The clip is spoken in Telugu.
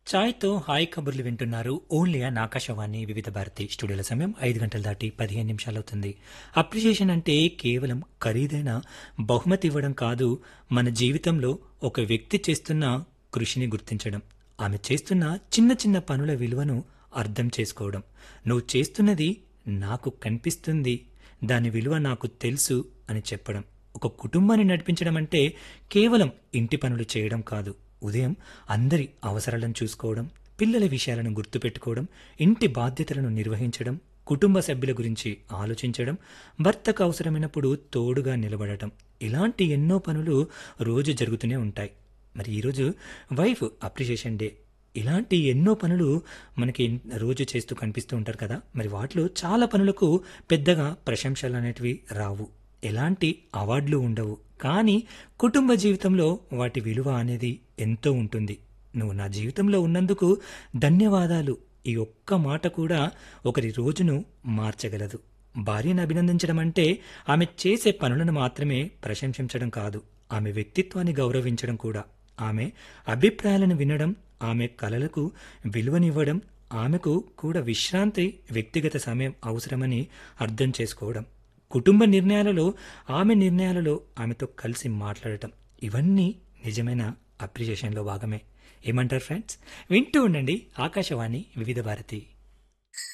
ఛాయ్తో హాయ్ కబుర్లు వింటున్నారు ఓన్లీ అన్ ఆకాశవాణి వివిధ భారతి స్టూడియోల సమయం ఐదు గంటలు దాటి పదిహేను నిమిషాలు అవుతుంది అప్రిషియేషన్ అంటే కేవలం ఖరీదైన బహుమతి ఇవ్వడం కాదు మన జీవితంలో ఒక వ్యక్తి చేస్తున్న కృషిని గుర్తించడం ఆమె చేస్తున్న చిన్న చిన్న పనుల విలువను అర్థం చేసుకోవడం నువ్వు చేస్తున్నది నాకు కనిపిస్తుంది దాని విలువ నాకు తెలుసు అని చెప్పడం ఒక కుటుంబాన్ని నడిపించడం అంటే కేవలం ఇంటి పనులు చేయడం కాదు ఉదయం అందరి అవసరాలను చూసుకోవడం పిల్లల విషయాలను గుర్తుపెట్టుకోవడం ఇంటి బాధ్యతలను నిర్వహించడం కుటుంబ సభ్యుల గురించి ఆలోచించడం భర్తకు అవసరమైనప్పుడు తోడుగా నిలబడటం ఇలాంటి ఎన్నో పనులు రోజు జరుగుతూనే ఉంటాయి మరి ఈరోజు వైఫ్ అప్రిషియేషన్ డే ఇలాంటి ఎన్నో పనులు మనకి రోజు చేస్తూ కనిపిస్తూ ఉంటారు కదా మరి వాటిలో చాలా పనులకు పెద్దగా ప్రశంసలు అనేటివి రావు ఎలాంటి అవార్డులు ఉండవు కానీ కుటుంబ జీవితంలో వాటి విలువ అనేది ఎంతో ఉంటుంది నువ్వు నా జీవితంలో ఉన్నందుకు ధన్యవాదాలు ఈ ఒక్క మాట కూడా ఒకరి రోజును మార్చగలదు భార్యను అభినందించడం అంటే ఆమె చేసే పనులను మాత్రమే ప్రశంసించడం కాదు ఆమె వ్యక్తిత్వాన్ని గౌరవించడం కూడా ఆమె అభిప్రాయాలను వినడం ఆమె కలలకు విలువనివ్వడం ఆమెకు కూడా విశ్రాంతి వ్యక్తిగత సమయం అవసరమని అర్థం చేసుకోవడం కుటుంబ నిర్ణయాలలో ఆమె నిర్ణయాలలో ఆమెతో కలిసి మాట్లాడటం ఇవన్నీ నిజమైన అప్రిషియేషన్లో భాగమే ఏమంటారు ఫ్రెండ్స్ వింటూ ఉండండి ఆకాశవాణి వివిధ భారతి